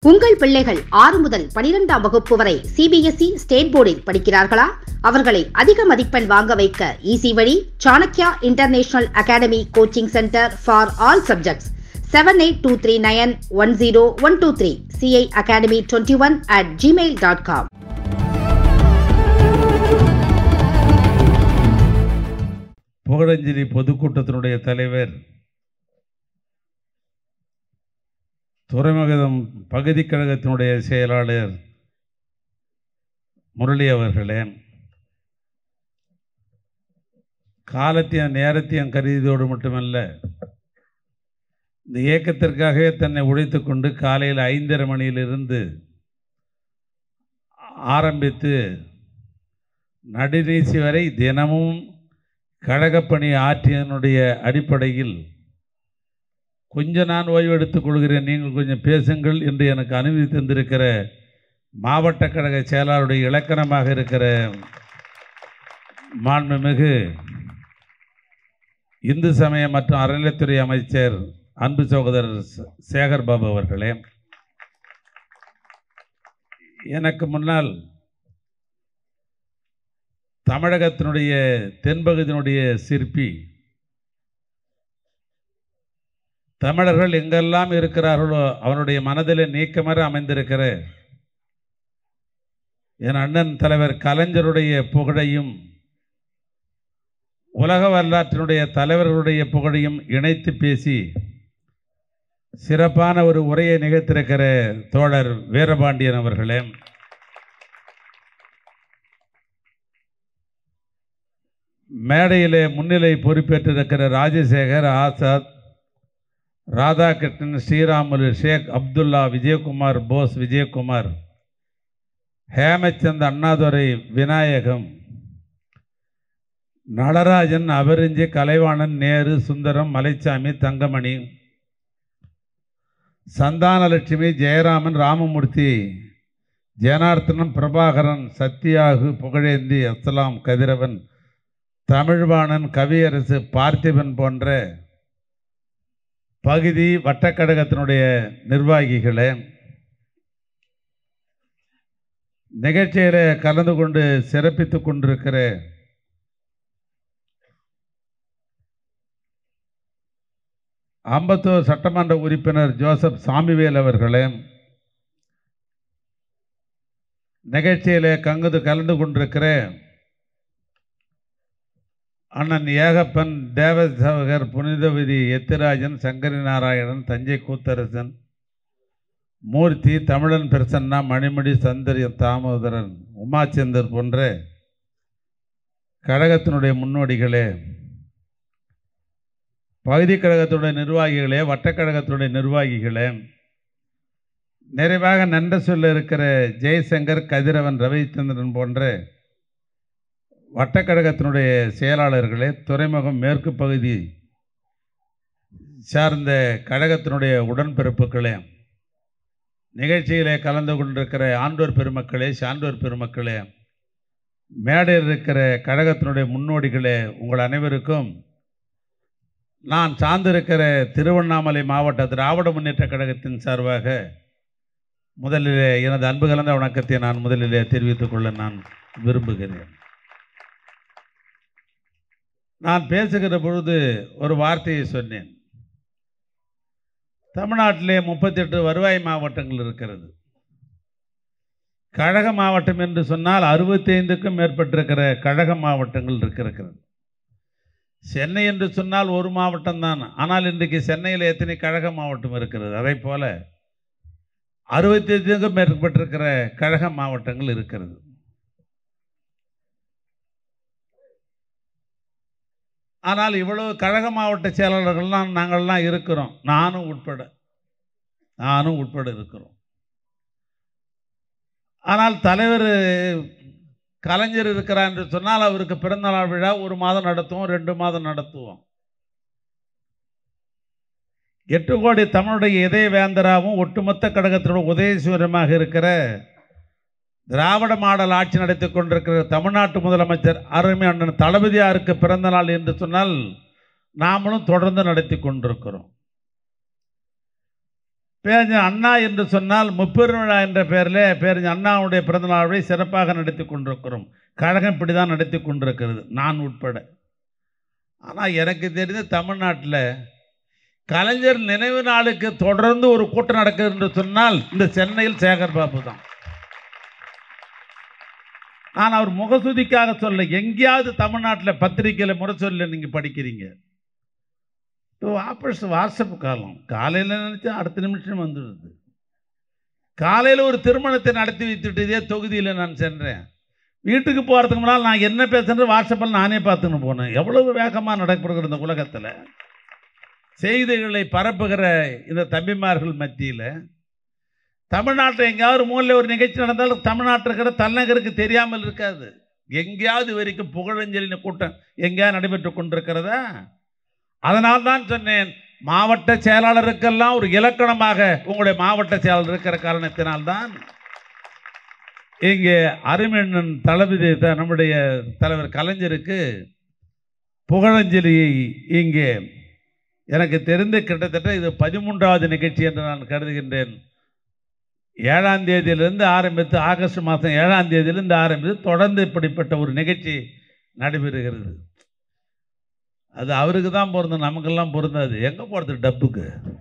உங்கள் பிள்ளைகள் ஆறு முதல் பனிரெண்டாம் வகுப்பு வரை சிபிஎஸ்இ ஸ்டேட் போர்டில் படிக்கிறார்களா அவர்களை அதிக மதிப்பெண் வாங்க வைக்க ஈசி வழி Chanakya international academy coaching centre for all subjects seven eight two three nine one zero one two three CI academy twenty one at Gmail dot com புகழஞ்சலி பொதுக்கூட்டத்தினுடைய தலைவர் துறைமுகம் பகுதி கழகத்தினுடைய செயலாளர் முரளி அவர்களே காலத்தையும் நேரத்தையும் கருதியதோடு மட்டுமல்ல இந்த இயக்கத்திற்காகவே தன்னை உழைத்து கொண்டு காலையில் ஐந்தரை மணியிலிருந்து ஆரம்பித்து நடுநீசி வரை தினமும் கழகப்பணி ஆற்றியதனுடைய அடிப்படையில் கொஞ்சம் நான் ஓய்வு எடுத்துக் கொள்கிறேன் நீங்கள் கொஞ்சம் பேசுங்கள் என்று எனக்கு அனுமதி தந்திருக்கிற மாவட்ட கழக செயலாளருடைய இலக்கணமாக இருக்கிற மாண்புமிகு இந்து சமய மற்றும் அறநிலைத்துறை அமைச்சர் அன்பு சகோதரர் ச- சேகர் பாபு அவர்களே எனக்கு முன்னால் தமிழகத்தினுடைய தென்பகுதியினுடைய சிற்பி தமிழர்கள் எங்கெல்லாம் இருக்கிறார்களோ அவனுடைய மனதிலே நீக்கமர அமைந்திருக்கிற என் அண்ணன் தலைவர் கலைஞருடைய புகழையும் உலக வரலாற்றினுடைய தலைவர்களுடைய புகழையும் இணைத்து பேசி சிறப்பான ஒரு உரையை நிகழ்த்திருக்கிற தோழர் வீரபாண்டியன் அவர்களே மேடையிலே முன்னிலை பொறுப்பேற்றிருக்கிற ராஜசேகர் ஆசாத் ராதாகிருஷ்ணன் ஸ்ரீராமுலு ஷேக் அப்துல்லா விஜயகுமார் போஸ் விஜயகுமார் ஹேமச்சந்த் அண்ணாதுரை விநாயகம் நடராஜன் அபரிஞ்சி கலைவாணன் நேரு சுந்தரம் மலைச்சாமி தங்கமணி சந்தானலட்சுமி ஜெயராமன் ராமமூர்த்தி ஜனார்த்தனம் பிரபாகரன் சத்யாகு புகழேந்தி அஸ்லாம் கதிரவன் தமிழ்வாணன் கவியரசு பார்த்திபன் போன்ற பகுதி வட்டக்கழகத்தினுடைய நிர்வாகிகளே நிகழ்ச்சியில் கலந்து கொண்டு சிறப்பித்துக் கொண்டிருக்கிற அம்பத்தூர் சட்டமன்ற உறுப்பினர் ஜோசப் சாமிவேல் அவர்களே நிகழ்ச்சியிலே கங்குது கலந்து கொண்டிருக்கிற அண்ணன் ஏகப்பன் தேவசவகர் புனிதவிதி எத்திராஜன் சங்கரி நாராயணன் தஞ்சை கூத்தரசன் மூர்த்தி தமிழன் பிரசன்னா மணிமணி சந்தரியன் தாமோதரன் உமாச்சந்தர் போன்ற கழகத்தினுடைய முன்னோடிகளே பகுதி கழகத்துடைய நிர்வாகிகளே வட்டக்கழகத்தினுடைய நிர்வாகிகளே நிறைவாக நன்ற சொல்ல இருக்கிற ஜெய்சங்கர் கதிரவன் ரவிச்சந்திரன் போன்ற வட்டக்கழகத்தினுடைய செயலாளர்களே துறைமுகம் மேற்கு பகுதி சார்ந்த கழகத்தினுடைய உடன்பிறப்புகளே நிகழ்ச்சியிலே கலந்து கொண்டிருக்கிற ஆண்டோர் பெருமக்களே சான்றோர் பெருமக்களே மேடையில் இருக்கிற கழகத்தினுடைய முன்னோடிகளே உங்கள் அனைவருக்கும் நான் சார்ந்திருக்கிற திருவண்ணாமலை மாவட்ட திராவிட முன்னேற்ற கழகத்தின் சார்பாக முதலிலே எனது அன்பு கலந்த வணக்கத்தை நான் முதலிலே தெரிவித்துக் கொள்ள நான் விரும்புகிறேன் நான் பேசுகிற பொழுது ஒரு வார்த்தையை சொன்னேன் தமிழ்நாட்டிலே முப்பத்தெட்டு வருவாய் மாவட்டங்கள் இருக்கிறது கழக மாவட்டம் என்று சொன்னால் அறுபத்தைந்துக்கும் மேற்பட்டிருக்கிற கழக மாவட்டங்கள் இருக்கிறது சென்னை என்று சொன்னால் ஒரு மாவட்டம் தான் ஆனால் இன்றைக்கு சென்னையில் எத்தனை கழக மாவட்டம் இருக்கிறது அதே போல அறுபத்தி ஐந்துக்கும் மேற்பட்டிருக்கிற கழக மாவட்டங்கள் இருக்கிறது ஆனால் இவ்வளவு கழக மாவட்ட செயலாளர்கள்லாம் நாங்கள்லாம் இருக்கிறோம் நானும் உட்பட நானும் உட்பட இருக்கிறோம் ஆனால் தலைவர் கலைஞர் இருக்கிறார் என்று சொன்னால் அவருக்கு பிறந்தநாள் விழா ஒரு மாதம் நடத்துவோம் ரெண்டு மாதம் நடத்துவோம் எட்டு கோடி தமிழுடைய இதய வேந்தராகவும் ஒட்டுமொத்த கழகத்தினோட உதயசூரியமாக இருக்கிற திராவிட மாடல் ஆட்சி நடத்தி கொண்டிருக்கிற தமிழ்நாட்டு முதலமைச்சர் அருமை அண்ணன் தளபதியாருக்கு பிறந்த நாள் என்று சொன்னால் நாமளும் தொடர்ந்து நடத்தி கொண்டிருக்கிறோம் பேரறிஞர் அண்ணா என்று சொன்னால் முப்பெரும் விழா என்ற பெயரில் பேரறிஞர் அண்ணாவுடைய பிறந்தநாளை சிறப்பாக நடத்தி கொண்டிருக்கிறோம் கழகம் இப்படி தான் நடத்தி கொண்டிருக்கிறது நான் உட்பட ஆனால் எனக்கு தெரிந்து தமிழ்நாட்டில் கலைஞர் நினைவு நாளுக்கு தொடர்ந்து ஒரு கூட்டம் நடக்குது என்று சொன்னால் இந்த சென்னையில் சேகர் பாபு தான் நான் அவர் முகசுதிக்காக சொல்ல எங்கேயாவது தமிழ்நாட்டில் பத்திரிக்கையில் முரசொல்ல நீங்கள் படிக்கிறீங்க இப்போ வாபஸ் வாட்ஸ்அப் காலம் காலையில் நினச்சா அடுத்த நிமிஷம் வந்துடுது காலையில் ஒரு திருமணத்தை நடத்தி வைத்துட்டு இதே தொகுதியில் நான் சென்றேன் வீட்டுக்கு போகிறதுக்கு முன்னால் நான் என்ன பேசுறது வாட்ஸ்அப்பில் நானே பார்த்துன்னு போனேன் எவ்வளவு வேகமாக நடைபெறுகிற இந்த உலகத்தில் செய்திகளை பரப்புகிற இந்த தம்பிமார்கள் மத்தியில் தமிழ்நாட்டில் எங்கேயாவது மூலையில் ஒரு நிகழ்ச்சி நடந்தாலும் தமிழ்நாட்டில் இருக்கிற தலைநகருக்கு தெரியாமல் இருக்காது எங்கேயாவது வரைக்கும் புகழஞ்சலின் கூட்டம் எங்கேயாவது நடைபெற்று கொண்டிருக்கிறதா அதனால் தான் சொன்னேன் மாவட்ட செயலாளருக்கெல்லாம் ஒரு இலக்கணமாக உங்களுடைய மாவட்ட செயலாளர் இருக்கிற காரணத்தினால்தான் இங்கே அருமெண்ணன் தளபதி த- நம்முடைய தலைவர் கலைஞருக்கு புகழஞ்சலியை இங்கே எனக்கு தெரிந்து கிட்டத்தட்ட இது பதிமூன்றாவது நிகழ்ச்சி என்று நான் கருதுகின்றேன் ஏழாம் தேதியிலிருந்து ஆரம்பித்து ஆகஸ்ட் மாதம் ஏழாம் தேதியிலிருந்து ஆரம்பித்து தொடர்ந்து இப்படிப்பட்ட ஒரு நிகழ்ச்சி நடைபெறுகிறது அது அவருக்கு தான் பொருந்தும் நமக்கெல்லாம் பொருந்தாது எங்கே போகிறது டப்புக்கு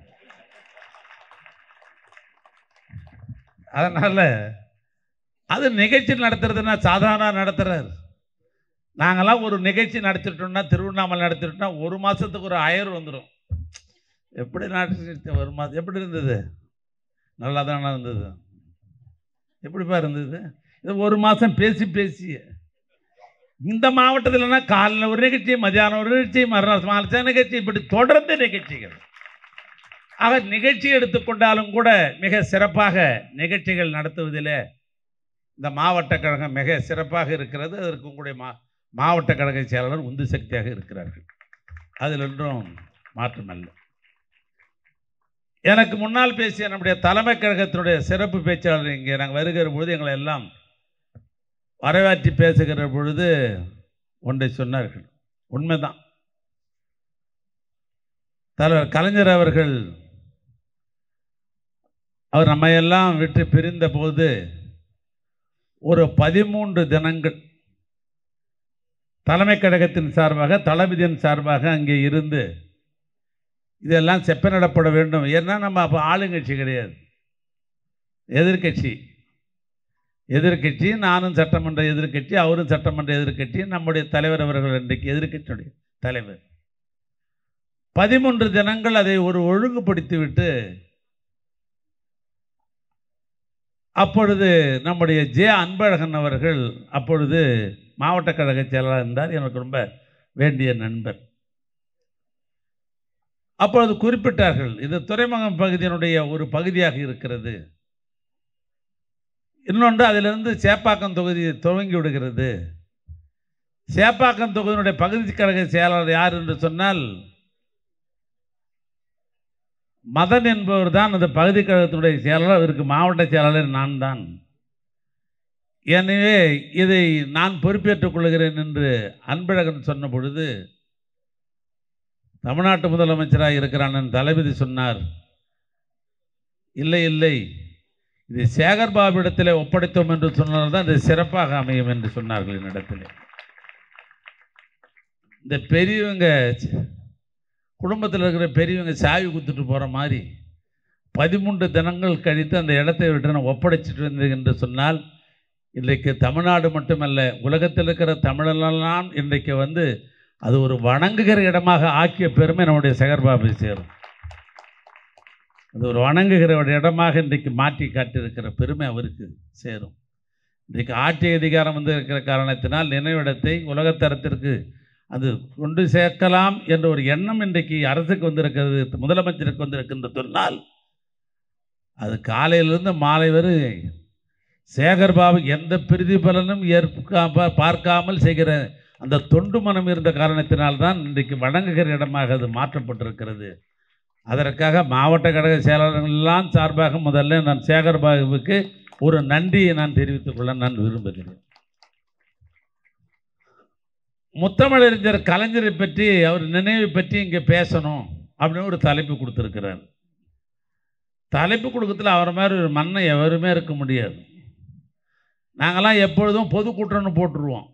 அதனால் அது நிகழ்ச்சி நடத்துறதுன்னா சாதாரண நடத்துகிறார் நாங்கள்லாம் ஒரு நிகழ்ச்சி நடத்திட்டோம்னா திருவண்ணாமலை நடத்திட்டோம்னா ஒரு மாதத்துக்கு ஒரு ஆயிரம் வந்துடும் எப்படி நடத்தி ஒரு மாதம் எப்படி இருந்தது நல்லா தானே இருந்தது எப்படிப்பா இருந்தது இது ஒரு மாதம் பேசி பேசி இந்த மாவட்டத்தில்னா காலையில் ஒரு நிகழ்ச்சி மதியானம் ஒரு நிகழ்ச்சி மறுநாள் மாலை நிகழ்ச்சி இப்படி தொடர்ந்து நிகழ்ச்சிகள் ஆக நிகழ்ச்சி எடுத்துக்கொண்டாலும் கூட மிக சிறப்பாக நிகழ்ச்சிகள் நடத்துவதிலே இந்த மாவட்ட கழகம் மிக சிறப்பாக இருக்கிறது அதற்கு உங்களுடைய மா மாவட்ட கழக செயலாளர் உந்து சக்தியாக இருக்கிறார்கள் அதில் ஒன்றும் மாற்றமல்ல எனக்கு முன்னால் பேசிய நம்முடைய தலைமை கழகத்தினுடைய சிறப்பு பேச்சாளர் இங்கே நாங்கள் வருகிற பொழுது எங்களை எல்லாம் வரவேற்றி பேசுகிற பொழுது ஒன்றை சொன்னார்கள் உண்மைதான் தலைவர் கலைஞர் அவர்கள் அவர் நம்மையெல்லாம் விட்டு பிரிந்த போது ஒரு பதிமூன்று தினங்கள் தலைமை கழகத்தின் சார்பாக தளபதியின் சார்பாக அங்கே இருந்து இதெல்லாம் செப்பனிடப்பட வேண்டும் ஏன்னா நம்ம அப்போ ஆளுங்கட்சி கிடையாது எதிர்க்கட்சி எதிர்க்கட்சி நானும் சட்டமன்ற எதிர்க்கட்சி அவரும் சட்டமன்ற எதிர்க்கட்சி நம்முடைய தலைவர் அவர்கள் இன்றைக்கு எதிர்க்கட்சியுடைய தலைவர் பதிமூன்று தினங்கள் அதை ஒரு ஒழுங்குபடுத்திவிட்டு அப்பொழுது நம்முடைய ஜே அன்பழகன் அவர்கள் அப்பொழுது மாவட்ட கழக செயலாளர் இருந்தார் எனக்கு ரொம்ப வேண்டிய நண்பர் அப்பொழுது குறிப்பிட்டார்கள் இது துறைமுகம் பகுதியினுடைய ஒரு பகுதியாக இருக்கிறது இன்னொன்று அதிலிருந்து சேப்பாக்கம் தொகுதி துவங்கி விடுகிறது சேப்பாக்கம் தொகுதியினுடைய பகுதி கழக செயலாளர் யார் என்று சொன்னால் மதன் என்பவர் தான் அந்த பகுதி கழகத்தினுடைய செயலாளர் அவருக்கு மாவட்ட செயலாளர் நான் தான் எனவே இதை நான் பொறுப்பேற்றுக் கொள்கிறேன் என்று அன்பழகன் சொன்ன பொழுது தமிழ்நாட்டு முதலமைச்சராக இருக்கிறான் என் தளபதி சொன்னார் இல்லை இல்லை இது சேகர்பாபு இடத்திலே ஒப்படைத்தோம் என்று சொன்னால் தான் இது சிறப்பாக அமையும் என்று சொன்னார்கள் என்னிடத்திலே இந்த பெரியவங்க குடும்பத்தில் இருக்கிற பெரியவங்க சாவி குத்துட்டு போகிற மாதிரி பதிமூன்று தினங்கள் கழித்து அந்த இடத்தை விட்டு நான் ஒப்படைச்சிட்டு வந்தேன் என்று சொன்னால் இன்றைக்கு தமிழ்நாடு மட்டுமல்ல உலகத்தில் இருக்கிற தமிழெல்லாம் இன்றைக்கு வந்து அது ஒரு வணங்குகிற இடமாக ஆக்கிய பெருமை நம்முடைய சேகர்பாபு சேரும் அது ஒரு வணங்குகிற ஒரு இடமாக இன்றைக்கு மாற்றி காட்டியிருக்கிற பெருமை அவருக்கு சேரும் இன்றைக்கு ஆட்சி அதிகாரம் வந்து இருக்கிற காரணத்தினால் நினைவிடத்தை உலகத்தரத்திற்கு அது கொண்டு சேர்க்கலாம் என்ற ஒரு எண்ணம் இன்றைக்கு அரசுக்கு வந்திருக்கிறது முதலமைச்சருக்கு வந்திருக்கின்ற சொன்னால் அது காலையிலிருந்து மாலை வரை சேகர்பாபு எந்த பிரதிபலனும் ஏற்காம பார்க்காமல் செய்கிற அந்த தொண்டு மனம் இருந்த காரணத்தினால்தான் இன்றைக்கு வணங்குகிற இடமாக அது மாற்றப்பட்டிருக்கிறது அதற்காக மாவட்ட கழக செயலாளர்கள் எல்லாம் சார்பாக முதல்ல நான் சேகர்பாபுவுக்கு ஒரு நன்றியை நான் தெரிவித்துக் கொள்ள நான் விரும்புகிறேன் முத்தமிழறிஞர் கலைஞரை பற்றி அவர் நினைவை பற்றி இங்கே பேசணும் அப்படின்னு ஒரு தலைப்பு கொடுத்துருக்கிறார் தலைப்பு கொடுக்கறதுல அவரை மாதிரி ஒரு மண்ணை எவருமே இருக்க முடியாது நாங்கள்லாம் எப்பொழுதும் பொதுக்கூட்டம்னு போட்டுருவோம்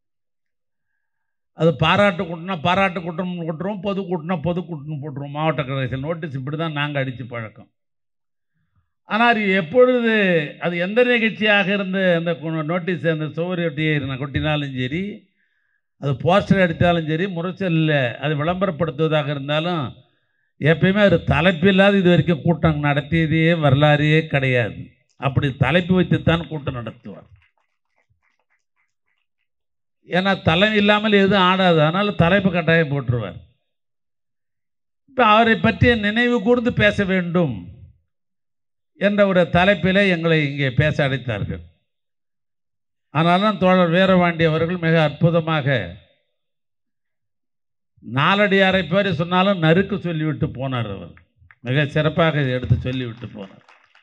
அது பாராட்டு கூட்டம்னா பாராட்டு கூட்டம்னு போட்டுருவோம் பொதுக்கூட்டம்னா பொதுக்கூட்டம்னு போட்டுருவோம் மாவட்ட கழகத்தில் நோட்டீஸ் இப்படி தான் நாங்கள் அடித்து பழக்கம் ஆனால் அது எப்பொழுது அது எந்த நிகழ்ச்சியாக இருந்து அந்த கு- நோட்டீஸ் அந்த சுவரொட்டியை நான் கொட்டினாலும் சரி அது போஸ்டர் அடித்தாலும் சரி முரசலில் அது விளம்பரப்படுத்துவதாக இருந்தாலும் எப்பயுமே ஒரு தலைப்பு இல்லாத இது வரைக்கும் கூட்டம் நடத்தியதே வரலாறே கிடையாது அப்படி தலைப்பு வைத்துத்தான் கூட்டம் நடத்துவார் ஏன்னா தலைமை இல்லாமல் எதுவும் ஆடாது அதனால் தலைப்பு கட்டாயம் போட்டுருவார் இப்போ அவரை பற்றிய நினைவு கூர்ந்து பேச வேண்டும் என்ற ஒரு தலைப்பிலே எங்களை இங்கே பேச அழைத்தார்கள் ஆனாலும் தோழர் வீரபாண்டி அவர்கள் மிக அற்புதமாக நாலடியாரை பேர் சொன்னாலும் நறுக்கு சொல்லிவிட்டு போனார் அவர் மிக சிறப்பாக இதை எடுத்து சொல்லிவிட்டு போனார்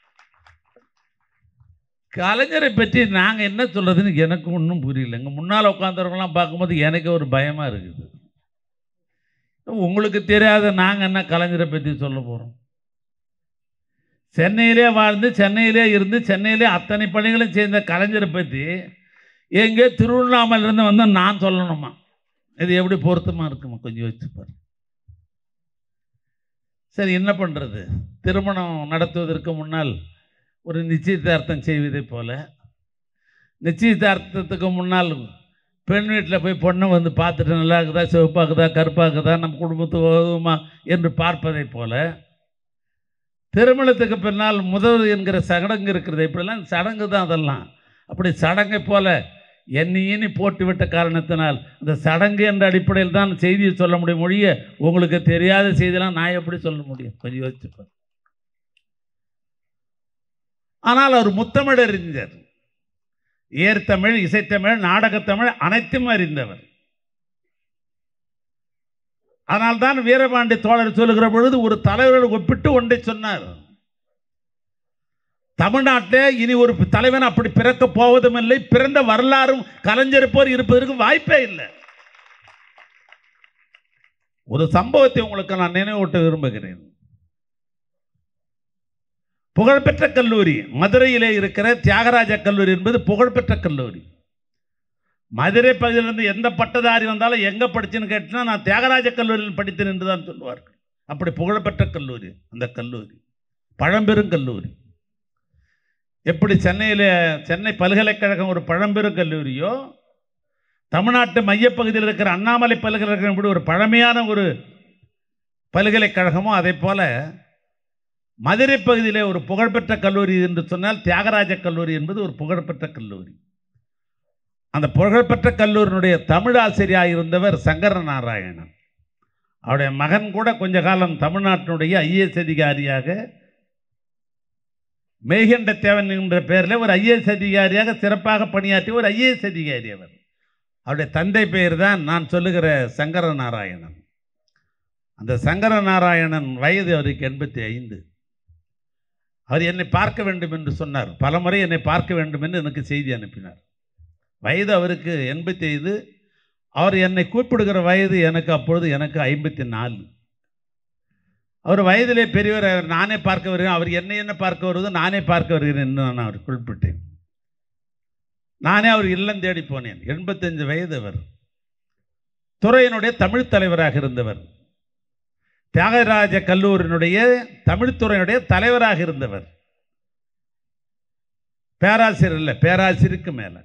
கலைஞரை பற்றி நாங்கள் என்ன சொல்கிறதுன்னு எனக்கு ஒன்றும் புரியல இங்கே முன்னால் உட்காந்துருக்கலாம் பார்க்கும்போது எனக்கு ஒரு பயமாக இருக்குது உங்களுக்கு தெரியாத நாங்கள் என்ன கலைஞரை பற்றி சொல்ல போகிறோம் சென்னையிலே வாழ்ந்து சென்னையிலே இருந்து சென்னையிலே அத்தனை பணிகளும் செய்த கலைஞரை பற்றி எங்கே திருவண்ணாமலையிலேருந்து வந்து நான் சொல்லணுமா இது எப்படி பொருத்தமாக இருக்குமா கொஞ்சம் யோசிச்சு பாரு சரி என்ன பண்ணுறது திருமணம் நடத்துவதற்கு முன்னால் ஒரு நிச்சயதார்த்தம் செய்வதைப் போல நிச்சயதார்த்தத்துக்கு முன்னால் பெண் வீட்டில் போய் பொண்ணை வந்து பார்த்துட்டு நல்லா இருக்குதா சிவப்பாக்குதா கருப்பாக்குதா நம்ம குடும்பத்துக்கு உதவுமா என்று பார்ப்பதைப் போல திருமணத்துக்கு பின்னால் முதல் என்கிற சடங்கு இருக்கிறது இப்படிலாம் சடங்கு தான் அதெல்லாம் அப்படி சடங்கை போல என்னையினி போட்டுவிட்ட காரணத்தினால் அந்த சடங்கு என்ற அடிப்படையில் தான் செய்தியை சொல்ல முடியும் மொழிய உங்களுக்கு தெரியாத செய்தியெல்லாம் நான் எப்படி சொல்ல முடியும் கொஞ்சம் யோசிச்சுப்பார் ஆனால் அவர் முத்தமிழ் அறிஞர் ஏர்த்தமிழ் இசைத்தமிழ் நாடகத்தமிழ் அனைத்தும் அறிந்தவர் அதனால்தான் வீரபாண்டி தோழர் சொல்லுகிற பொழுது ஒரு தலைவரோடு ஒப்பிட்டு ஒன்றை சொன்னார் தமிழ்நாட்டிலே இனி ஒரு தலைவன் அப்படி பிறக்க போவதும் இல்லை பிறந்த வரலாறும் கலைஞர் போர் இருப்பதற்கு வாய்ப்பே இல்லை ஒரு சம்பவத்தை உங்களுக்கு நான் நினைவூட்ட விரும்புகிறேன் புகழ்பெற்ற கல்லூரி மதுரையிலே இருக்கிற தியாகராஜ கல்லூரி என்பது புகழ்பெற்ற கல்லூரி மதுரை பகுதியிலிருந்து எந்த பட்டதாரி வந்தாலும் எங்கே படிச்சுன்னு கேட்டுனா நான் தியாகராஜ கல்லூரியில் படித்தேன் என்று தான் சொல்லுவார்கள் அப்படி புகழ்பெற்ற கல்லூரி அந்த கல்லூரி பழம்பெரும் கல்லூரி எப்படி சென்னையில் சென்னை பல்கலைக்கழகம் ஒரு பழம்பெரும் கல்லூரியோ தமிழ்நாட்டு மையப்பகுதியில் இருக்கிற அண்ணாமலை பல்கலைக்கழகம் எப்படி ஒரு பழமையான ஒரு பல்கலைக்கழகமோ அதே போல மதுரை பகுதியிலே ஒரு புகழ்பெற்ற கல்லூரி என்று சொன்னால் தியாகராஜ கல்லூரி என்பது ஒரு புகழ்பெற்ற கல்லூரி அந்த புகழ்பெற்ற கல்லூரியினுடைய தமிழ் ஆசிரியராக இருந்தவர் சங்கர நாராயணன் அவருடைய மகன் கூட கொஞ்ச காலம் தமிழ்நாட்டினுடைய ஐஏஎஸ் அதிகாரியாக மெய்கண்ட தேவன் என்ற பெயரில் ஒரு ஐஏஎஸ் அதிகாரியாக சிறப்பாக பணியாற்றிய ஒரு ஐஏஎஸ் அதிகாரி அவர் அவருடைய தந்தை பெயர் தான் நான் சொல்லுகிற சங்கர நாராயணன் அந்த சங்கர நாராயணன் வயது அவருக்கு எண்பத்தி ஐந்து அவர் என்னை பார்க்க வேண்டும் என்று சொன்னார் பலமுறை என்னை பார்க்க வேண்டும் என்று எனக்கு செய்தி அனுப்பினார் வயது அவருக்கு எண்பத்தி ஐந்து அவர் என்னை கூப்பிடுகிற வயது எனக்கு அப்பொழுது எனக்கு ஐம்பத்தி நாலு அவர் வயதிலே பெரியவர் அவர் நானே பார்க்க வருகிறேன் அவர் என்னை என்ன பார்க்க வருவது நானே பார்க்க வருகிறேன் என்று நான் அவர் குறிப்பிட்டேன் நானே அவர் இல்லம் தேடி போனேன் எண்பத்தஞ்சு வயது அவர் துறையினுடைய தமிழ் தலைவராக இருந்தவர் தியாகராஜ கல்லூரியினுடைய தமிழ்துறையினுடைய தலைவராக இருந்தவர் பேராசிரியர் இல்லை பேராசிரியருக்கு மேலே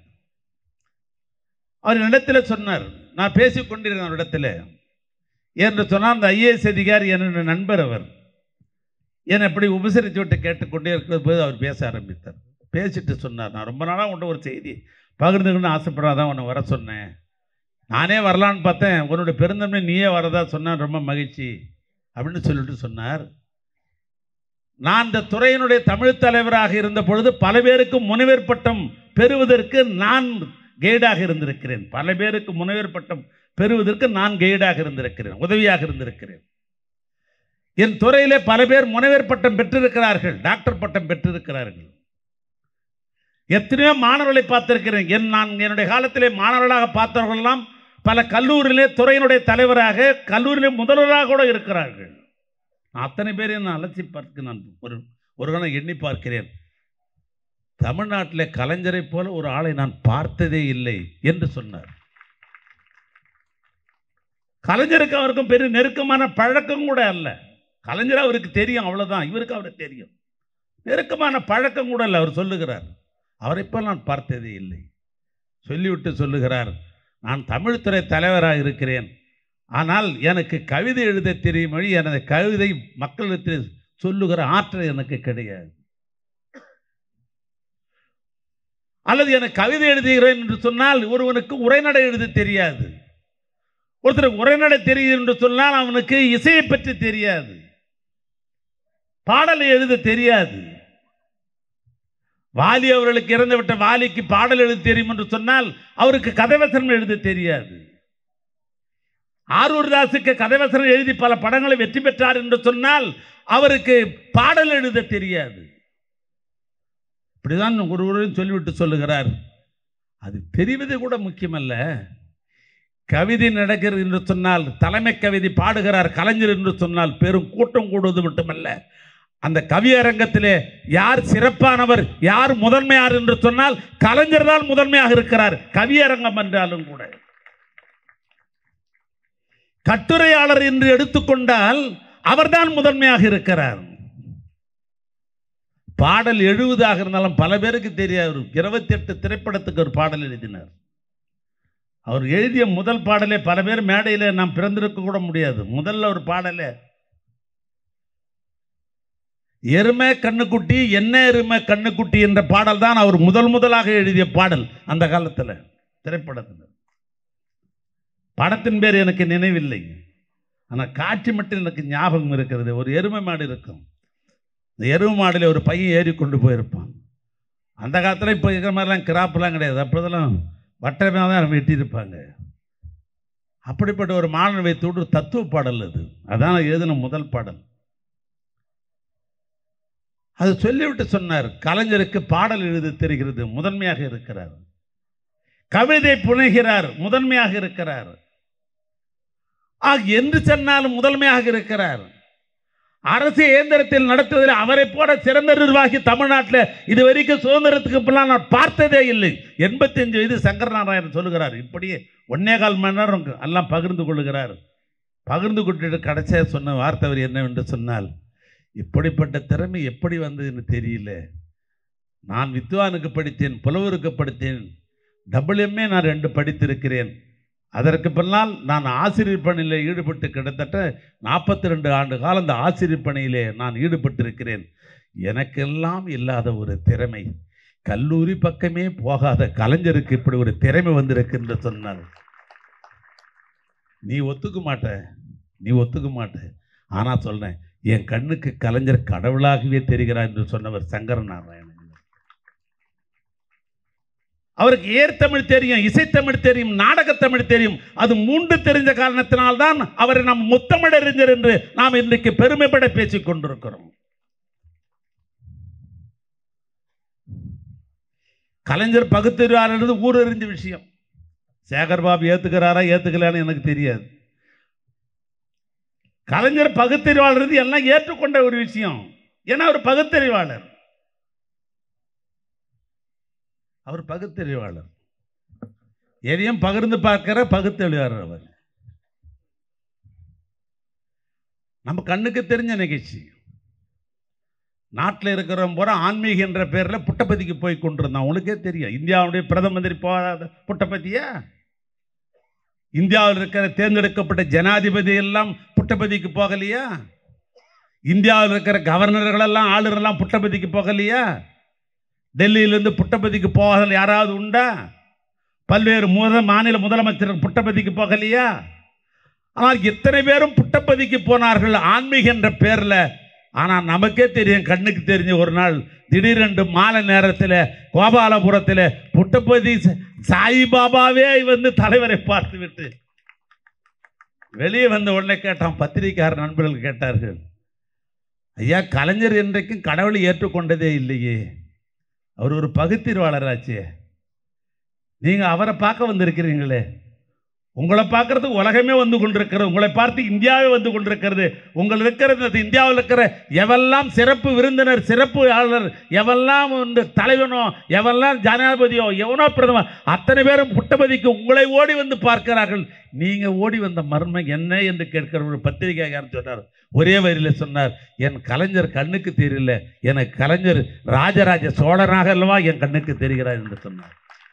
அவர் இடத்துல சொன்னார் நான் பேசிக் கொண்டிருந்தேன் இடத்துல என்று சொன்னால் அந்த ஐஏஎஸ் அதிகாரி என்னுடைய நண்பர் அவர் என்னை எப்படி உபசரித்து விட்டு கேட்டுக்கொண்டே இருக்கிற போது அவர் பேச ஆரம்பித்தார் பேசிட்டு சொன்னார் நான் ரொம்ப நாளாக உன்ட்ட ஒரு செய்தி பகிர்ந்துக்கணும்னு ஆசைப்படாதான் உன்னை வர சொன்னேன் நானே வரலான்னு பார்த்தேன் உன்னுடைய பெருந்தன்மை நீயே வரதா சொன்னான் ரொம்ப மகிழ்ச்சி அப்படின்னு சொல்லிட்டு சொன்னார் நான் இந்த துறையினுடைய தமிழ் தலைவராக இருந்த பொழுது பல பேருக்கு முனைவர் பட்டம் பெறுவதற்கு நான் கைடாக இருந்திருக்கிறேன் பல பேருக்கு முனைவர் பட்டம் பெறுவதற்கு நான் கைடாக இருந்திருக்கிறேன் உதவியாக இருந்திருக்கிறேன் என் துறையிலே பல பேர் முனைவர் பட்டம் பெற்றிருக்கிறார்கள் டாக்டர் பட்டம் பெற்றிருக்கிறார்கள் எத்தனையோ மாணவர்களை பார்த்திருக்கிறேன் என் நான் என்னுடைய காலத்திலே மாணவர்களாக பார்த்தவர்களெல்லாம் பல கல்லூரியிலே துறையினுடைய தலைவராக கல்லூரியிலே முதல்வராக கூட இருக்கிறார்கள் நான் அத்தனை பேரையும் நான் அலசி பார்க்க நான் ஒரு ஒரு கணம் எண்ணி பார்க்கிறேன் தமிழ்நாட்டில் கலைஞரைப் போல ஒரு ஆளை நான் பார்த்ததே இல்லை என்று சொன்னார் கலைஞருக்கு அவருக்கும் பெரிய நெருக்கமான பழக்கம் கூட அல்ல கலைஞர் அவருக்கு தெரியும் அவ்வளவுதான் இவருக்கு அவருக்கு தெரியும் நெருக்கமான பழக்கம் கூட இல்லை அவர் சொல்லுகிறார் அவரைப் போல் நான் பார்த்ததே இல்லை சொல்லிவிட்டு சொல்லுகிறார் நான் தமிழ்துறை தலைவராக இருக்கிறேன் ஆனால் எனக்கு கவிதை எழுத தெரியும் வழி எனது கவிதை மக்களிடத்தில் சொல்லுகிற ஆற்றல் எனக்கு கிடையாது அல்லது எனக்கு கவிதை எழுதுகிறேன் என்று சொன்னால் ஒருவனுக்கு உரைநடை எழுத தெரியாது ஒருத்தருக்கு உரைநடை தெரியும் என்று சொன்னால் அவனுக்கு இசையை பற்றி தெரியாது பாடலை எழுத தெரியாது வாலி அவர்களுக்கு இறந்துவிட்ட வாலிக்கு பாடல் எழுத தெரியும் என்று சொன்னால் அவருக்கு கதைவசனம் எழுத தெரியாது ஆரூர்தாஸுக்கு கதைவசனம் எழுதி பல படங்களை வெற்றி பெற்றார் என்று சொன்னால் அவருக்கு பாடல் எழுத தெரியாது இப்படிதான் ஒருவரையும் சொல்லிவிட்டு சொல்லுகிறார் அது தெரிவது கூட முக்கியமல்ல கவிதை நடக்கிறது என்று சொன்னால் தலைமை கவிதை பாடுகிறார் கலைஞர் என்று சொன்னால் பெரும் கூட்டம் கூடுவது மட்டுமல்ல அந்த கவியரங்கத்திலே யார் சிறப்பானவர் யார் முதன்மையார் என்று சொன்னால் கலைஞர் தான் முதன்மையாக இருக்கிறார் கவியரங்கம் என்றாலும் கூட கட்டுரையாளர் என்று எடுத்துக்கொண்டால் அவர்தான் முதன்மையாக இருக்கிறார் பாடல் எழுபதாக இருந்தாலும் பல பேருக்கு தெரியாது இருபத்தி எட்டு திரைப்படத்துக்கு ஒரு பாடல் எழுதினார் அவர் எழுதிய முதல் பாடலே பல பேர் மேடையில் நாம் பிறந்திருக்க கூட முடியாது முதல்ல ஒரு பாடலே எருமை கண்ணுக்குட்டி என்ன எருமை கண்ணுக்குட்டி என்ற பாடல் தான் அவர் முதல் முதலாக எழுதிய பாடல் அந்த காலத்தில் திரைப்படத்தில் படத்தின் பேர் எனக்கு நினைவில்லை ஆனால் காட்சி மட்டும் எனக்கு ஞாபகம் இருக்கிறது ஒரு எருமை மாடு இருக்கும் இந்த எருமை மாடில் ஒரு பையன் ஏறி கொண்டு போயிருப்பான் அந்த காலத்தில் இப்போ இருக்கிற மாதிரிலாம் கிராப்லாம் கிடையாது அப்போதெல்லாம் வட்டமாக தான் வெட்டியிருப்பாங்க அப்படிப்பட்ட ஒரு மாடல் வைத்து ஒரு தத்துவ பாடல் அது அதான் எழுதின முதல் பாடல் அது சொல்லிவிட்டு சொன்னார் கலைஞருக்கு பாடல் எழுத தெரிகிறது முதன்மையாக இருக்கிறார் கவிதை புனைகிறார் முதன்மையாக இருக்கிறார் ஆக என்று சொன்னாலும் முதன்மையாக இருக்கிறார் அரசு இயந்திரத்தில் நடத்துவதில் அவரை போல சிறந்த நிர்வாகி தமிழ்நாட்டில் இது வரைக்கும் சுதந்திரத்துக்கு பின்னால் நான் பார்த்ததே இல்லை எண்பத்தஞ்சு வயது சங்கர நாராயணன் சொல்லுகிறார் இப்படியே ஒன்னே கால் மணி நேரம் எல்லாம் பகிர்ந்து கொள்ளுகிறார் பகிர்ந்து கொண்டுட்டு கடைசியாக சொன்ன வார்த்தை அவர் என்னவென்று சொன்னால் இப்படிப்பட்ட திறமை எப்படி வந்ததுன்னு தெரியல நான் வித்வானுக்கு படித்தேன் புலவருக்கு படித்தேன் டபுள் எம்ஏ நான் ரெண்டு படித்திருக்கிறேன் அதற்கு பின்னால் நான் ஆசிரியர் பணியில் ஈடுபட்டு கிட்டத்தட்ட நாற்பத்தி ரெண்டு ஆண்டு காலம் அந்த ஆசிரியர் பணியிலே நான் ஈடுபட்டிருக்கிறேன் எனக்கெல்லாம் இல்லாத ஒரு திறமை கல்லூரி பக்கமே போகாத கலைஞருக்கு இப்படி ஒரு திறமை வந்திருக்கு என்று சொன்னார் நீ ஒத்துக்க மாட்ட நீ ஒத்துக்க மாட்ட ஆனால் சொல்றேன் என் கண்ணுக்கு கலைஞர் கடவுளாகவே தெரிகிறார் என்று சொன்னவர் சங்கர நாராயணன் அவருக்கு ஏர்த்தமிழ் தெரியும் இசைத்தமிழ் தெரியும் நாடகத்தமிழ் தெரியும் அது மூன்று தெரிஞ்ச காரணத்தினால்தான் அவரை நாம் முத்தமிழறிஞர் என்று நாம் இன்றைக்கு பெருமைப்பட பேசிக் கொண்டிருக்கிறோம் கலைஞர் பகுத்தறிவாளர் ஊரறிஞ்ச விஷயம் சேகர்பாபு ஏத்துக்கிறாரா ஏத்துக்கலான்னு எனக்கு தெரியாது கலைஞர் பகுத்தறிவாளர் எல்லாம் ஏற்றுக்கொண்ட ஒரு விஷயம் ஏன்னா அவர் பகுத்தறிவாளர் அவர் பகுத்தறிவாளர் எதையும் பகிர்ந்து பார்க்கிற பகுத்தறிவாளர் அவர் நம்ம கண்ணுக்கு தெரிஞ்ச நிகழ்ச்சி நாட்டில் இருக்கிறவங்க பூரா ஆன்மீக என்ற பேரில் புட்டபதிக்கு போய் கொண்டிருந்தான் உங்களுக்கே தெரியும் இந்தியாவுடைய பிரதம மந்திரி போகாத புட்டபதியா இந்தியாவில் இருக்கிற தேர்ந்தெடுக்கப்பட்ட ஜனாதிபதி எல்லாம் புட்டபதிக்கு போகலையா இந்தியாவில் இருக்கிற கவர்னர்கள் எல்லாம் ஆளுநர்லாம் புட்டபதிக்கு போகலையா டெல்லியிலிருந்து புட்டபதிக்கு போகாத யாராவது உண்டா பல்வேறு முத மாநில முதலமைச்சர் புட்டபதிக்கு போகலையா ஆனால் எத்தனை பேரும் புட்டபதிக்கு போனார்கள் ஆன்மீக என்ற பேரில் ஆனால் நமக்கே தெரியும் கண்ணுக்கு தெரிஞ்ச ஒரு நாள் திடீரென்று மாலை நேரத்தில் கோபாலபுரத்தில் புட்டபதி ச- சாயிபாபாவே வந்து தலைவரை பார்த்து விட்டு வெளியே வந்த உடனே கேட்டான் பத்திரிகையாளர் நண்பர்கள் கேட்டார்கள் ஐயா கலைஞர் என்றைக்கும் கடவுளை ஏற்றுக்கொண்டதே இல்லையே அவர் ஒரு பகுத்தறிவாளராச்சே நீங்கள் அவரை பார்க்க வந்திருக்கிறீங்களே உங்களை பார்க்கறதுக்கு உலகமே வந்து கொண்டிருக்கிறது உங்களை பார்த்து இந்தியாவே வந்து கொண்டிருக்கிறது உங்கள் இருக்கிற இந்த இந்தியாவில் இருக்கிற எவெல்லாம் சிறப்பு விருந்தினர் சிறப்பு ஆளுநர் எவெல்லாம் வந்து தலைவனோ எவெல்லாம் ஜனாதிபதியோ எவனோ பிரதமர் அத்தனை பேரும் புட்டபதிக்கு உங்களை ஓடி வந்து பார்க்கிறார்கள் நீங்க ஓடி வந்த மர்மம் என்ன என்று கேட்கிற ஒரு பத்திரிகையாளர் சொன்னார் ஒரே வரியில் சொன்னார் என் கலைஞர் கண்ணுக்கு தெரியல எனக்கு கலைஞர் ராஜராஜ சோழனாக அல்லவா என் கண்ணுக்கு தெரிகிறார் என்று சொன்னார்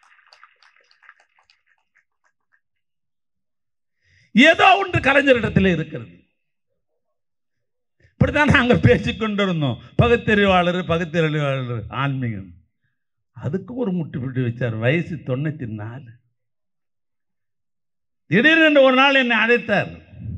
ஏதோ ஒன்று கலைஞரிடத்தில் இருக்கிறது இப்படித்தான் நாங்கள் பேசிக் கொண்டிருந்தோம் பகுத்தறிவாளர் பகுத்தறிவாளர் ஆன்மீகம் அதுக்கு ஒரு முட்டு பிட்டு வச்சார் வயசு தொண்ணூத்தி நாலு திடீரென்று ஒரு நாள் என்னை அழைத்தார்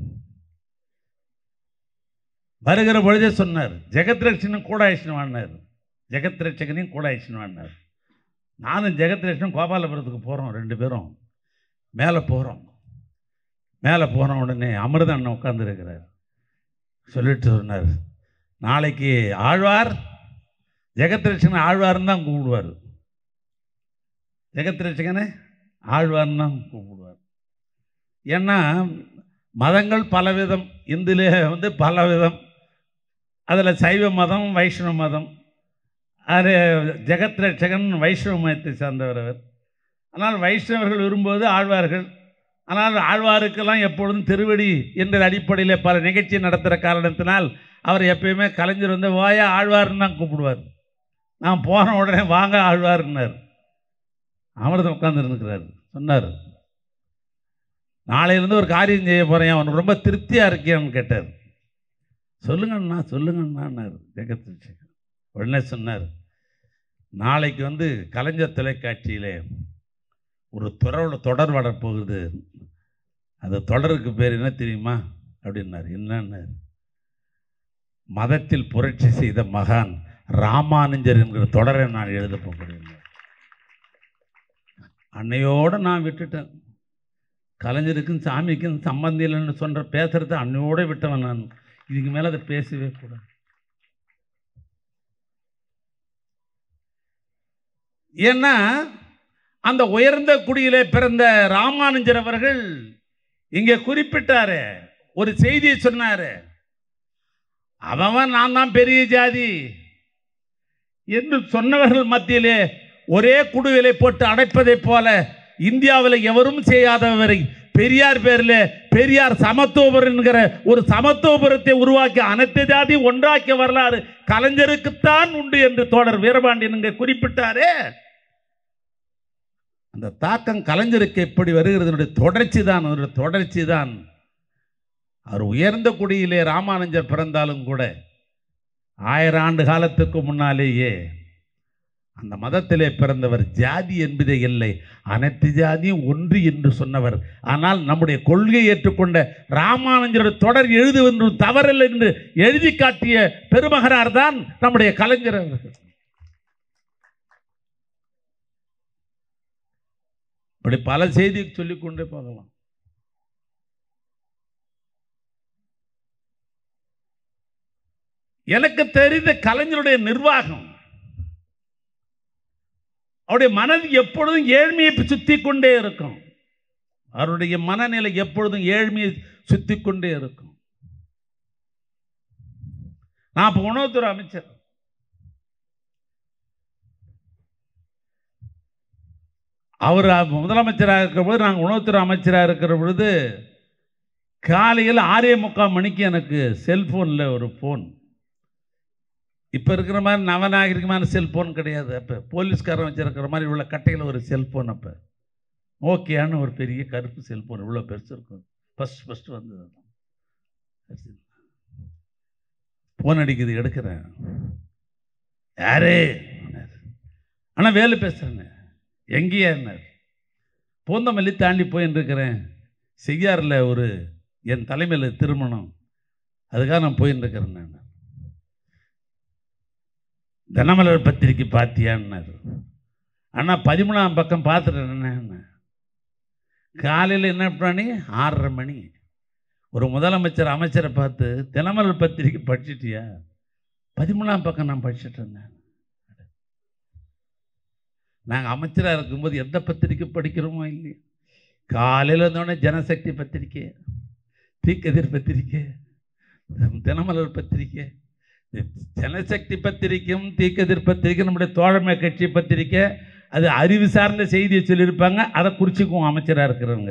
வருகிற பொழுதே சொன்னார் ஜெகத் ரட்சனும் கூட ஆயிடுச்சுன்னு ஜெகத் ரட்சகனையும் கூட ஆயிடுச்சுன்னு நானும் ஜெகத் ரட்சனும் கோபாலபுரத்துக்கு போகிறோம் ரெண்டு பேரும் மேலே போகிறோம் மேலே போன உடனே அமிர்த அண்ணன் உட்காந்துருக்கிறார் சொல்லிட்டு சொன்னார் நாளைக்கு ஆழ்வார் ஜெகத்ரட்சகனை ஆழ்வார்னு தான் கூப்பிடுவார் ஜெகத்ரட்சகனை ஆழ்வார்னு தான் கூப்பிடுவார் ஏன்னா மதங்கள் பலவிதம் இந்துலே வந்து பலவிதம் அதில் சைவ மதம் வைஷ்ணவ மதம் அது ஜெகத்ரட்சகன் வைஷ்ணவ மதத்தை சார்ந்தவர் அவர் ஆனால் வைஷ்ணவர்கள் விரும்புவது ஆழ்வார்கள் ஆனால் ஆழ்வாருக்கெல்லாம் எப்பொழுதும் திருவடி என்ற அடிப்படையில் பல நிகழ்ச்சி நடத்துகிற காரணத்தினால் அவர் எப்பயுமே கலைஞர் வந்து வாயா ஆழ்வார்னு தான் கூப்பிடுவார் நான் போன உடனே வாங்க ஆழ்வார்னார் அமிர்தம் உட்காந்துருந்துக்கிறார் சொன்னார் நாளையிலேருந்து ஒரு காரியம் செய்ய போகிறேன் அவனுக்கு ரொம்ப திருப்தியாக இருக்கியான்னு கேட்டார் சொல்லுங்கண்ணா சொல்லுங்கண்ணான்னார் ஜெகத் உடனே சொன்னார் நாளைக்கு வந்து கலைஞர் தொலைக்காட்சியிலே ஒரு தொடர் தொடர் வரப்போகுது அந்த தொடருக்கு பேர் என்ன தெரியுமா அப்படின்னாரு என்னன்னாரு மதத்தில் புரட்சி செய்த மகான் ராமானுஜர் என்கிற தொடரை நான் எழுத போகிறேன் அன்னையோடு நான் விட்டுட்டேன் கலைஞருக்கும் சாமிக்கும் சம்பந்தம் இல்லைன்னு சொல்ற பேசுறது அன்னையோட விட்டவன் நான் இதுக்கு மேலே அதை பேசவே கூடாது ஏன்னா அந்த உயர்ந்த குடியிலே பிறந்த ராமானுஜர் அவர்கள் இங்கே குறிப்பிட்டாரு ஒரு செய்தியை சொன்னாரு அவன் நான் தான் பெரிய ஜாதி என்று சொன்னவர்கள் மத்தியிலே ஒரே குடுவிலை போட்டு அடைப்பதைப் போல இந்தியாவில் எவரும் செய்யாதவரை பெரியார் பேரில் பெரியார் சமத்துவபுரம் என்கிற ஒரு சமத்துவபுரத்தை உருவாக்கி அனைத்து ஜாதி ஒன்றாக்கிய வரலாறு கலைஞருக்குத்தான் உண்டு என்று தோழர் வீரபாண்டியன் இங்கே குறிப்பிட்டாரே அந்த தாக்கம் கலைஞருக்கு எப்படி வருகிறது தொடர்ச்சி தான் அதனுடைய தொடர்ச்சி தான் அவர் உயர்ந்த குடியிலே ராமானுஜர் பிறந்தாலும் கூட ஆயிரம் ஆண்டு காலத்துக்கு முன்னாலேயே அந்த மதத்திலே பிறந்தவர் ஜாதி என்பதே இல்லை அனைத்து ஜாதியும் ஒன்று என்று சொன்னவர் ஆனால் நம்முடைய கொள்கை ஏற்றுக்கொண்ட ராமானுஜரோட தொடர் எழுதுவது தவறில்லை என்று எழுதி காட்டிய பெருமகனார் தான் நம்முடைய கலைஞர் அவர்கள் இப்படி பல செய்தி சொல்லிக்கொண்டே போகலாம் எனக்கு தெரிந்த கலைஞருடைய நிர்வாகம் அவருடைய மனது எப்பொழுதும் ஏழ்மையை சுத்தி கொண்டே இருக்கும் அவருடைய மனநிலை எப்பொழுதும் ஏழ்மையை சுத்தி கொண்டே இருக்கும் நான் இப்போ உணவுத்துறை அமைச்சர் அவர் முதலமைச்சராக இருக்கிற பொழுது நாங்கள் உணவுத்துறை அமைச்சராக இருக்கிற பொழுது காலையில் ஆறே முக்கால் மணிக்கு எனக்கு செல்ஃபோனில் ஒரு ஃபோன் இப்போ இருக்கிற மாதிரி நவநாகரிகமான செல்ஃபோன் கிடையாது அப்போ போலீஸ்காரன் வச்சிருக்கிற மாதிரி உள்ள கட்டையில் ஒரு செல்ஃபோன் அப்போ ஓகேன்னு ஒரு பெரிய கருப்பு செல்ஃபோன் இவ்வளோ பெருசு இருக்கும் ஃபஸ்ட் ஃபஸ்ட்டு வந்தது ஃபோன் அடிக்குது எடுக்கிறேன் யாரே ஆனால் வேலை பேசுகிறேன்னு எங்கேயா இருந்தார் பூந்தமல்லி தாண்டி போயின்னு இருக்கிறேன் செய்யாரில் ஒரு என் தலைமையில் திருமணம் அதுக்காக நான் போயின்னு இருக்கிறேன் நான் தினமலர் பத்திரிக்கை பார்த்தியான்னாரு ஆனால் பதிமூணாம் பக்கம் பார்த்துட்டேன்னு காலையில் என்ன பண்ணி ஆறரை மணி ஒரு முதலமைச்சர் அமைச்சரை பார்த்து தினமலர் பத்திரிக்கை படிச்சிட்டியா பதிமூணாம் பக்கம் நான் படிச்சுட்டு இருந்தேன் நாங்கள் அமைச்சராக இருக்கும்போது எந்த பத்திரிக்கை படிக்கிறோமோ இல்லையோ காலையில் வந்தோடனே ஜனசக்தி பத்திரிக்கை தீக்கதிர் பத்திரிக்கை தினமலர் பத்திரிக்கை இந்த ஜனசக்தி பத்திரிக்கையும் தீக்கதிர் பத்திரிக்கை நம்முடைய தோழமை கட்சி பத்திரிக்கை அது அறிவு சார்ந்த செய்தியை சொல்லியிருப்பாங்க அதை குறிச்சிக்குவோம் அமைச்சராக இருக்கிறவங்க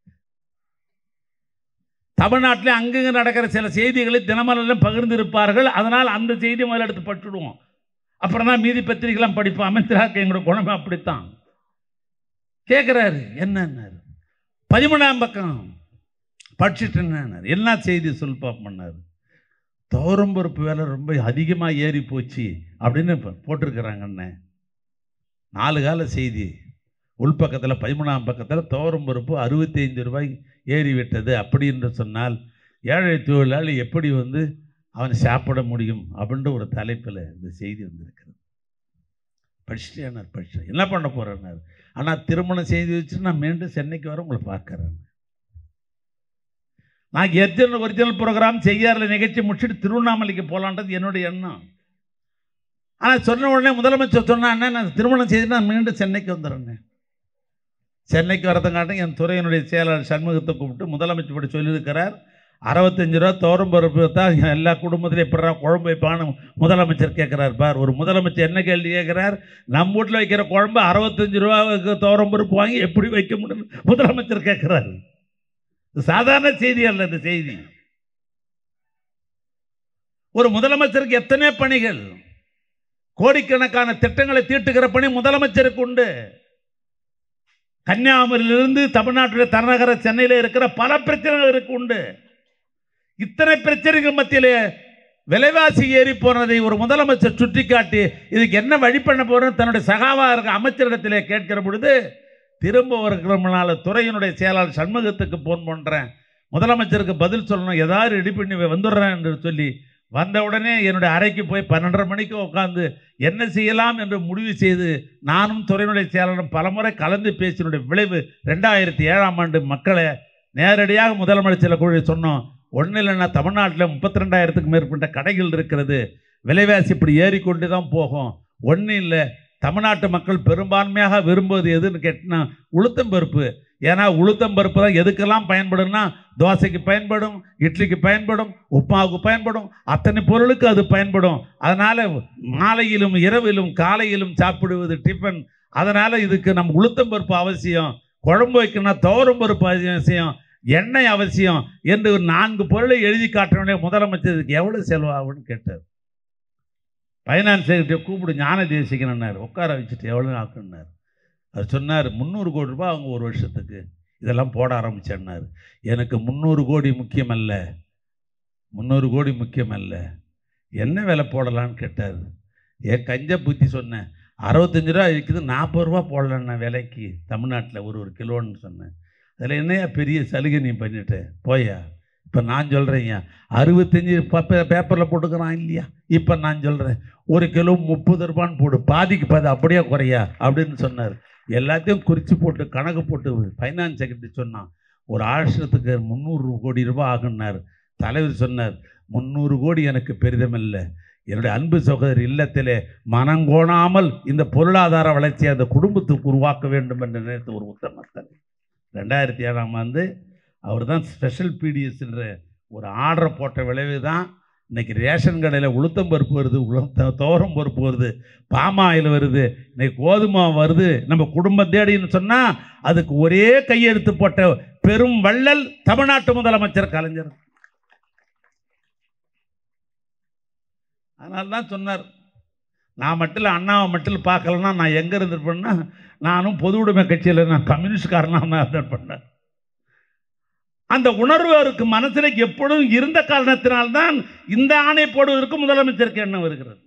தமிழ்நாட்டில் அங்கங்க நடக்கிற சில செய்திகளை தினமலரில் பகிர்ந்திருப்பார்கள் அதனால் அந்த செய்தி முதல்ல எடுத்து பட்டுடுவோம் அப்புறம் தான் மீதி பத்திரிகைலாம் படிப்போம் அமைச்சராக எங்களோட குணமே அப்படித்தான் கேட்குறாரு என்னன்னாரு பதிமூணாம் பக்கம் படிச்சுட்டு என்னன்னாரு என்ன செய்தி சொல்பா பண்ணார் துவரம்பருப்பு வேலை ரொம்ப அதிகமாக ஏறி போச்சு அப்படின்னு இப்போ போட்டிருக்கிறாங்க அண்ணன் நாலு கால செய்தி உள்பக்கத்தில் பதிமூணாம் பக்கத்தில் துவரம்பருப்பு அறுபத்தைந்து ரூபாய் ஏறி விட்டது அப்படி என்று சொன்னால் ஏழை தொழிலாளி எப்படி வந்து அவன் சாப்பிட முடியும் அப்படின்ற ஒரு தலைப்பில் இந்த செய்தி வந்திருக்கிறது படிச்சுட்டேனார் படிச்சேன் என்ன பண்ண போகிறேன்னார் ஆனால் திருமணம் செய்து வச்சு நான் மீண்டும் சென்னைக்கு வர உங்களை பார்க்குறேன் நான் எர்ஜினல் ஒரிஜினல் ப்ரோக்ராம் செய்யாரில் நிகழ்ச்சி முடிச்சுட்டு திருவண்ணாமலைக்கு போகலான்றது என்னுடைய எண்ணம் ஆனால் சொன்ன உடனே முதலமைச்சர் சொன்னாண்ணே நான் திருமணம் செய்து நான் மீண்டும் சென்னைக்கு வந்துடுறேன் சென்னைக்கு வரதுங்காட்டும் என் துறையினுடைய செயலாளர் சண்முகத்தை கூப்பிட்டு முதலமைச்சர் இப்படி சொல்லியிருக்கிறார் அறுபத்தஞ்சு ரூபா தோரம் பருப்பு தான் எல்லா குடும்பத்திலும் எப்படா குழம்பு வைப்பான்னு முதலமைச்சர் கேட்குறார் பார் ஒரு முதலமைச்சர் என்ன கேள்வி கேட்குறார் நம்ம வீட்டில் வைக்கிற குழம்பு அறுபத்தஞ்சு ரூபாவுக்கு தோரம் பருப்பு வாங்கி எப்படி வைக்க முடியும் முதலமைச்சர் கேட்குறாரு இது சாதாரண செய்தி அல்ல இந்த செய்தி ஒரு முதலமைச்சருக்கு எத்தனை பணிகள் கோடிக்கணக்கான திட்டங்களை தீட்டுகிற பணி முதலமைச்சருக்கு உண்டு கன்னியாகுமரியிலிருந்து தமிழ்நாட்டுடைய தலைநகர சென்னையில் இருக்கிற பல பிரச்சனைகள் இருக்கு உண்டு இத்தனை பிரச்சனைகள் மத்தியிலே விலைவாசி ஏறி போனதை ஒரு முதலமைச்சர் சுட்டிக்காட்டி இதுக்கு என்ன வழி பண்ண போறோம் தன்னுடைய சகாவா இருக்க அமைச்சரிடத்திலே கேட்கிற பொழுது திரும்ப வருகிறோம்னால துறையினுடைய செயலாளர் சண்முகத்துக்கு போன் பண்ணுறேன் முதலமைச்சருக்கு பதில் சொல்லணும் ஏதாவது ரெடி பண்ணி வந்துடுறேன் என்று சொல்லி வந்த உடனே என்னுடைய அறைக்கு போய் பன்னெண்டரை மணிக்கு உட்காந்து என்ன செய்யலாம் என்று முடிவு செய்து நானும் துறையினுடைய செயலாளரும் பலமுறை கலந்து பேசினுடைய விளைவு ரெண்டாயிரத்தி ஏழாம் ஆண்டு மக்களை நேரடியாக முதலமைச்சர் குழு சொன்னோம் ஒன்றும் இல்லைன்னா தமிழ்நாட்டில் முப்பத்தி ரெண்டாயிரத்துக்கு மேற்பட்ட கடைகள் இருக்கிறது விலைவாசி இப்படி ஏறிக்கொண்டு தான் போகும் ஒன்றும் இல்லை தமிழ்நாட்டு மக்கள் பெரும்பான்மையாக விரும்புவது எதுன்னு கேட்டினா உளுத்தம்பருப்பு ஏன்னா உளுத்தம்பருப்பு தான் எதுக்கெல்லாம் பயன்படும்னா தோசைக்கு பயன்படும் இட்லிக்கு பயன்படும் உப்புமாவுக்கு பயன்படும் அத்தனை பொருளுக்கு அது பயன்படும் அதனால் மாலையிலும் இரவிலும் காலையிலும் சாப்பிடுவது டிஃபன் அதனால் இதுக்கு நம்ம உளுத்தம்பருப்பு அவசியம் குழம்பு வைக்கணும்னா துவரம் பருப்பு அவசியம் எண்ணெய் அவசியம் என்று ஒரு நான்கு பொருளை எழுதி காட்டினோடனே முதலமைச்சர் இதுக்கு எவ்வளோ செலவாகும்னு கேட்டார் ஃபைனான்ஸ் செக்ரட்டரி கூப்பிடு ஞான தேசிக்கணுன்னார் உட்கார வச்சுட்டு எவ்வளோ ஆக்குனார் அவர் சொன்னார் முந்நூறு கோடி ரூபாய் அவங்க ஒரு வருஷத்துக்கு இதெல்லாம் போட ஆரம்பிச்சேன்னார் எனக்கு முந்நூறு கோடி முக்கியமல்ல முந்நூறு கோடி முக்கியமல்ல என்ன விலை போடலான்னு கேட்டார் என் கஞ்ச புத்தி சொன்னேன் அறுபத்தஞ்சு ரூபா இருக்குது நாற்பது ரூபா போடலண்ணா விலைக்கு தமிழ்நாட்டில் ஒரு ஒரு கிலோன்னு சொன்னேன் அதில் என்னையா பெரிய சலுகை நீ பண்ணிட்ட போயா இப்போ நான் சொல்கிறேன்யா அறுபத்தஞ்சி பேப்பரில் போட்டுக்கிறான் இல்லையா இப்போ நான் சொல்கிறேன் ஒரு கிலோ முப்பது ரூபான்னு போடு பாதிக்கு பாதி அப்படியே குறையா அப்படின்னு சொன்னார் எல்லாத்தையும் குறித்து போட்டு கணக்கு போட்டு ஃபைனான்ஸ் செக்ரட்டரி சொன்னான் ஒரு ஆசிரத்துக்கு முந்நூறு கோடி ரூபாய் ஆகுனார் தலைவர் சொன்னார் முந்நூறு கோடி எனக்கு பெரிதமில்ல என்னுடைய அன்பு சகோதரி இல்லத்திலே மனங்கோணாமல் இந்த பொருளாதார வளர்ச்சியை அந்த குடும்பத்துக்கு உருவாக்க வேண்டும் என்று நினைத்த ஒரு உத்தமத்தன் ரெண்டாயிரத்தி ஏழாம் ஆண்டு அவர் தான் ஸ்பெஷல் பிடிஎஸ்ன்ற ஒரு ஆர்டரை போட்ட விளைவு தான் இன்னைக்கு ரேஷன் கடையில் உளுத்தம் பருப்பு வருது உளுத்த துவரம் பருப்பு வருது பாமாயில் வருது இன்னைக்கு கோதுமை வருது நம்ம குடும்பம் தேடின்னு சொன்னால் அதுக்கு ஒரே கையெழுத்து போட்ட பெரும் வள்ளல் தமிழ்நாட்டு முதலமைச்சர் கலைஞர் அதனால தான் சொன்னார் நான் மட்டும் இல்லை அண்ணாவை மட்டும் இல்லை பார்க்கலன்னா நான் எங்கே இருந்திருப்பேன்னா நானும் பொது உடைமை கட்சியில் நான் கம்யூனிஸ்ட்காரனாக நான் இருந்தேன் பண்ணேன் அந்த உணர்வு அவருக்கு மனசில் எப்பொழுதும் இருந்த காரணத்தினால்தான் இந்த ஆணை போடுவதற்கு முதலமைச்சருக்கு எண்ணம் வருகிறது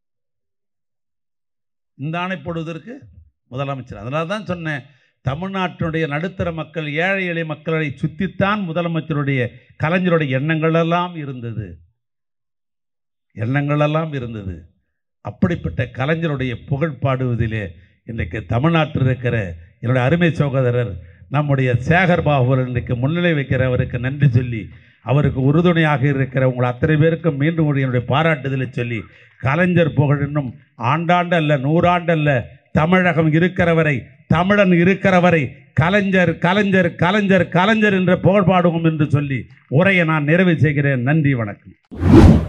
இந்த ஆணை போடுவதற்கு முதலமைச்சர் அதனால தான் சொன்னேன் தமிழ்நாட்டினுடைய நடுத்தர மக்கள் ஏழை எளிய மக்களை சுற்றித்தான் முதலமைச்சருடைய கலைஞருடைய எண்ணங்கள் எல்லாம் இருந்தது எண்ணங்களெல்லாம் இருந்தது அப்படிப்பட்ட கலைஞருடைய புகழ் பாடுவதிலே இன்றைக்கு தமிழ்நாட்டில் இருக்கிற என்னுடைய அருமை சகோதரர் நம்முடைய சேகர் பாபு இன்றைக்கு முன்னிலை வைக்கிறவருக்கு நன்றி சொல்லி அவருக்கு உறுதுணையாக இருக்கிற உங்கள் அத்தனை பேருக்கும் மீண்டும் ஒரு என்னுடைய பாராட்டுதலை சொல்லி கலைஞர் புகழ் இன்னும் ஆண்டாண்டு அல்ல நூறாண்டு அல்ல தமிழகம் இருக்கிறவரை தமிழன் இருக்கிறவரை கலைஞர் கலைஞர் கலைஞர் கலைஞர் என்ற புகழ்பாடுவோம் என்று சொல்லி உரையை நான் நிறைவு செய்கிறேன் நன்றி வணக்கம்